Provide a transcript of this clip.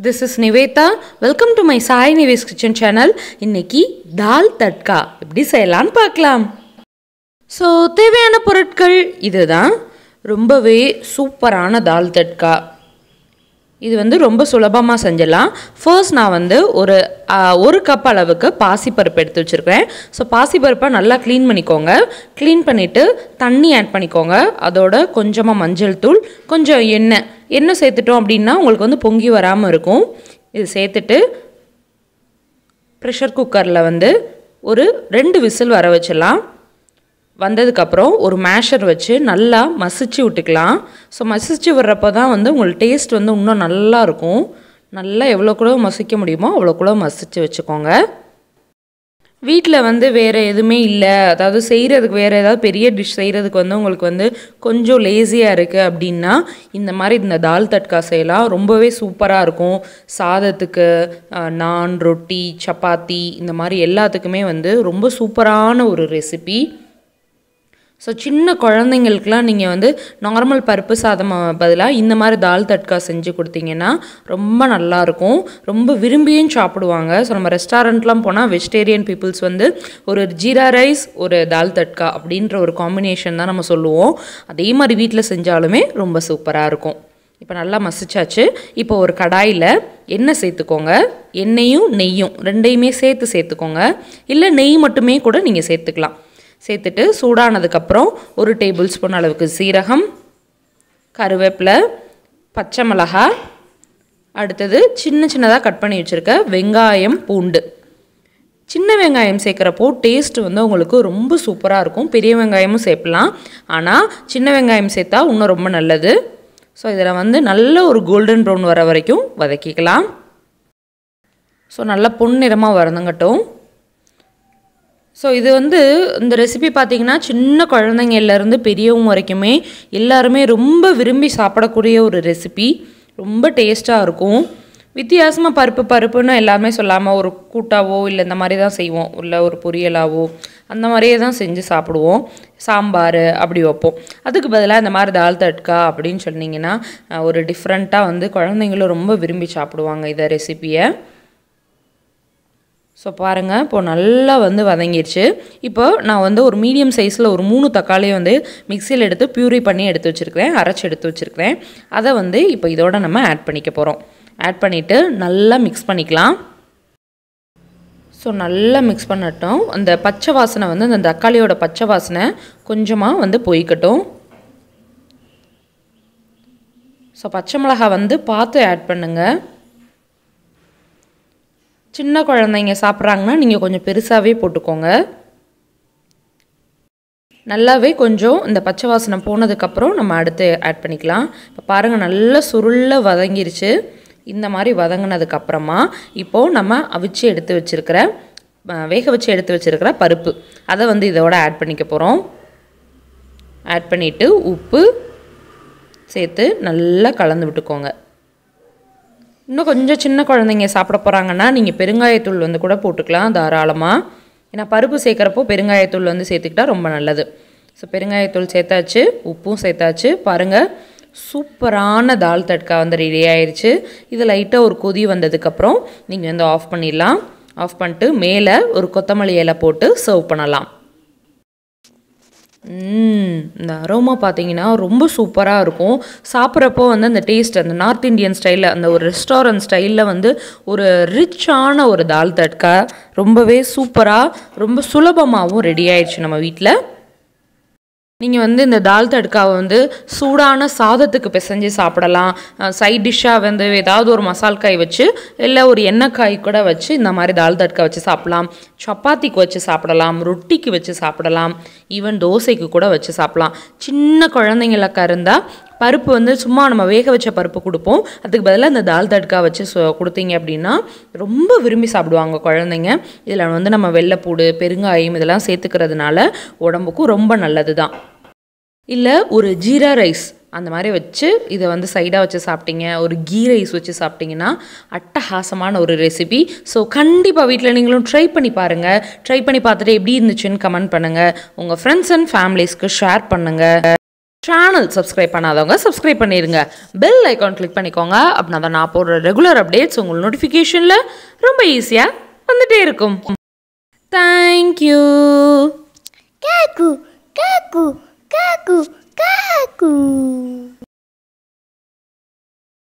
This is Nivetha welcome to my Sai Nive's kitchen channel இன்னைக்கு தால் தட்கா எப்படி செய்யலான்னு பார்க்கலாம் ஸோ தேவையான பொருட்கள் இதுதான் ரொம்பவே சூப்பரான தால் தட்கா இது வந்து ரொம்ப சுலபமாக செஞ்சிடலாம் ஃபர்ஸ்ட் நான் வந்து ஒரு ஆ, ஒரு கப் அளவுக்கு பாசிப்பருப்பு எடுத்து வச்சுருக்கேன் ஸோ பாசிப்பருப்பை நல்லா க்ளீன் பண்ணிக்கோங்க க்ளீன் பண்ணிவிட்டு தண்ணி ஆட் பண்ணிக்கோங்க அதோட கொஞ்சமாக மஞ்சள் தூள் கொஞ்சம் எண்ணெய் எண்ணெய் சேர்த்துட்டோம் அப்படின்னா உங்களுக்கு வந்து பொங்கி வராமல் இருக்கும் இது சேர்த்துட்டு ப்ரெஷர் குக்கரில் வந்து ஒரு ரெண்டு விசில் வர வச்சிடலாம் வந்ததுக்கப்புறம் ஒரு மேஷர் வச்சு நல்லா மசிச்சு விட்டுக்கலாம் ஸோ மசிச்சு விடுறப்போ தான் வந்து உங்களுக்கு டேஸ்ட் வந்து இன்னும் நல்லா இருக்கும் நல்லா எவ்வளோ கூட மசிக்க முடியுமோ அவ்வளோ கூட மசிச்சு வச்சுக்கோங்க வீட்டில் வந்து வேறு எதுவுமே இல்லை அதாவது செய்கிறதுக்கு வேறு ஏதாவது பெரிய டிஷ் செய்கிறதுக்கு வந்து உங்களுக்கு வந்து கொஞ்சம் லேசியாக இருக்குது அப்படின்னா இந்த மாதிரி இந்த தால் தட்கா செய்யலாம் ரொம்பவே சூப்பராக இருக்கும் சாதத்துக்கு அஹ், நான் ரொட்டி சப்பாத்தி இந்த மாதிரி எல்லாத்துக்குமே வந்து ரொம்ப சூப்பரான ஒரு ரெசிபி ஸோ சின்ன குழந்தைங்களுக்குலாம் நீங்கள் வந்து நார்மல் பருப்பு சாதம் பதிலாக இந்த மாதிரி தால் தட்கா செஞ்சு கொடுத்தீங்கன்னா ரொம்ப நல்லாயிருக்கும் ரொம்ப விரும்பியும் சாப்பிடுவாங்க ஸோ நம்ம ரெஸ்டாரண்ட்லாம் போனால் வெஜிடேரியன் பீப்புள்ஸ் வந்து ஒரு ஜீரா ரைஸ் ஒரு தால் தட்கா அப்படின்ற ஒரு காம்பினேஷன் தான் நம்ம சொல்லுவோம் அதே மாதிரி வீட்டில் செஞ்சாலுமே ரொம்ப சூப்பராக இருக்கும் இப்போ நல்லா மசிச்சாச்சு இப்போ ஒரு கடாயில் எண்ணெய் சேர்த்துக்கோங்க எண்ணெயும் நெய்யும் ரெண்டையுமே சேர்த்து சேர்த்துக்கோங்க இல்லை நெய் மட்டுமே கூட நீங்கள் சேர்த்துக்கலாம் சேர்த்துட்டு சூடானதுக்கப்புறம் ஒரு டேபிள் ஸ்பூன் அளவுக்கு சீரகம் கருவேப்பிலை பச்சை மிளகாய் அடுத்தது சின்ன சின்னதாக கட் பண்ணி வச்சுருக்க வெங்காயம் பூண்டு சின்ன வெங்காயம் சேர்க்குறப்போ டேஸ்ட் வந்து உங்களுக்கு ரொம்ப சூப்பராக இருக்கும் பெரிய வெங்காயமும் சேர்க்கலாம் ஆனால் சின்ன வெங்காயம் சேர்த்தா இன்னும் ரொம்ப நல்லது ஸோ இதில் வந்து நல்ல ஒரு கோல்டன் ப்ரௌன் வர வரைக்கும் வதக்கிக்கலாம் ஸோ நல்லா பொன்னிறமாக வரதுங்கட்டும் ஸோ இது வந்து இந்த ரெசிபி பார்த்தீங்கன்னா சின்ன குழந்தைங்கள்லேருந்து பெரியவங்க வரைக்குமே எல்லாருமே ரொம்ப விரும்பி சாப்பிடக்கூடிய ஒரு ரெசிபி ரொம்ப டேஸ்ட்டாக இருக்கும் வித்தியாசமாக பருப்பு பருப்புன்னு எல்லாருமே சொல்லாமல் ஒரு கூட்டாவோ இல்லை இந்த மாதிரி தான் செய்வோம் இல்லை ஒரு பொரியலாவோ அந்த மாதிரியே தான் செஞ்சு சாப்பிடுவோம் சாம்பார் அப்படி வைப்போம் அதுக்கு பதிலாக இந்த மாதிரி தால் தட்கா அப்படின்னு சொன்னீங்கன்னா அஹ், ஒரு டிஃப்ரெண்ட்டாக வந்து குழந்தைங்களும் ரொம்ப விரும்பி சாப்பிடுவாங்க இதை ரெசிப்பியை ஸோ பாருங்கள் இப்போ நல்லா வந்து வதங்கிடுச்சு இப்போ நான் வந்து ஒரு மீடியம் சைஸில் ஒரு மூணு தக்காளியை வந்து மிக்சியில் எடுத்து பியூரி பண்ணி எடுத்து வச்சுருக்கிறேன் அரைச்சி எடுத்து வச்சுருக்கிறேன் அதை வந்து இப்போ இதோட நம்ம ஆட் பண்ணிக்க போகிறோம் ஆட் பண்ணிவிட்டு நல்லா மிக்ஸ் பண்ணிக்கலாம் ஸோ நல்லா மிக்ஸ் பண்ணட்டும் அந்த பச்சை வாசனை வந்து அந்த தக்காளியோட பச்சை வாசனை கொஞ்சமாக வந்து போய்க்கட்டும் ஸோ பச்சை மிளகாய் வந்து பார்த்து ஆட் பண்ணுங்கள் சின்ன குழந்தைங்க சாப்பிட்றாங்கன்னா நீங்கள் கொஞ்சம் பெருசாகவே போட்டுக்கோங்க நல்லாவே கொஞ்சம் இந்த பச்சை வாசனை போனதுக்கப்புறம் நம்ம அடுத்து ஆட் பண்ணிக்கலாம் இப்போ பாருங்கள் நல்லா சுருள வதங்கிருச்சு இந்த மாதிரி வதங்கினதுக்கப்புறமா இப்போது நம்ம அவிச்சு எடுத்து வச்சுருக்கிற அஹ், வேக வச்சு எடுத்து வச்சுருக்கிற பருப்பு அதை வந்து இதோட ஆட் பண்ணிக்க போகிறோம் ஆட் பண்ணிவிட்டு உப்பு சேர்த்து நல்லா கலந்து விட்டுக்கோங்க இன்னும் கொஞ்சம் சின்ன குழந்தைங்க சாப்பிட போகிறாங்கன்னா நீங்கள் பெருங்காயத்தூள் வந்து கூட போட்டுக்கலாம் தாராளமாக ஏன்னா பருப்பு சேர்க்குறப்போ பெருங்காயத்தூள் வந்து சேர்த்துக்கிட்டா ரொம்ப நல்லது ஸோ பெருங்காயத்தூள் சேர்த்தாச்சு உப்பும் சேர்த்தாச்சு பாருங்கள் சூப்பரான தால் தட்கா வந்து ரெடி ஆயிருச்சு இது லைட்டாக ஒரு கொதி வந்ததுக்கப்புறம் நீங்கள் வந்து ஆஃப் பண்ணிடலாம் ஆஃப் பண்ணிட்டு மேலே ஒரு கொத்தமல்லி இலை போட்டு சர்வ் பண்ணலாம் ம், இந்த அரோமா பார்த்தீங்கன்னா ரொம்ப சூப்பராக இருக்கும் சாப்பிட்றப்போ வந்து அந்த டேஸ்ட் அந்த நார்த் இந்தியன் ஸ்டைலில் அந்த ஒரு ரெஸ்டாரண்ட் ஸ்டைலில் வந்து ஒரு ரிச்சான ஒரு தால் தட்கா ரொம்பவே சூப்பராக ரொம்ப சுலபமாகவும் ரெடி ஆயிடுச்சு நம்ம வீட்டில் நீங்கள் வந்து இந்த தால் தட்காவை வந்து சூடான சாதத்துக்கு பிசைஞ்சு சாப்பிடலாம் சைட் டிஷ்ஷாக வந்து ஏதாவது ஒரு மசால் காய் வச்சு இல்லை ஒரு எண்ணெய் காய் கூட வச்சு இந்த மாதிரி தால் தட்கா வச்சு சாப்பிடலாம் சப்பாத்திக்கு வச்சு சாப்பிடலாம் ரொட்டிக்கு வச்சு சாப்பிடலாம் ஈவன் தோசைக்கு கூட வச்சு சாப்பிடலாம் சின்ன குழந்தைங்களுக்கு இருந்தால் பருப்பு வந்து சும்மா நம்ம வேக வச்ச பருப்பு கொடுப்போம் அதுக்கு பதிலாக இந்த தால் தட்கா வச்சு சு- கொடுத்தீங்க அப்படின்னா ரொம்ப விரும்பி சாப்பிடுவாங்க குழந்தைங்க இதில் வந்து நம்ம வெள்ளைப்பூடு பெருங்காயம் இதெல்லாம் சேர்த்துக்கிறதுனால உடம்புக்கும் ரொம்ப நல்லது தான் இல்லை ஒரு ஜீரா ரைஸ் அந்த மாதிரி வச்சு இதை வந்து சைடாக வச்சு சாப்பிட்டீங்க ஒரு கீ ரைஸ் வச்சு சாப்பிட்டீங்கன்னா அட்டகாசமான ஒரு ரெசிபி ஸோ கண்டிப்பாக வீட்டில் நீங்களும் ட்ரை பண்ணி பாருங்கள் ட்ரை பண்ணி பார்த்துட்டு எப்படி இருந்துச்சுன்னு கமெண்ட் பண்ணுங்கள் உங்கள் ஃப்ரெண்ட்ஸ் அண்ட் ஃபேமிலிஸ்க்கு ஷேர் பண்ணுங்கள் சேனல் சப்ஸ்கிரைப் பண்ணாதவங்க சப்ஸ்கிரைப் பண்ணிடுங்க பெல் ஐக்கான் கிளிக் பண்ணிக்கோங்க அப்படின்னா தான் நான் போடுற ரெகுலர் அப்டேட்ஸ் உங்கள் நோட்டிஃபிகேஷனில் ரொம்ப ஈஸியாக வந்துட்டே இருக்கும் தேங்க்யூ Kaku.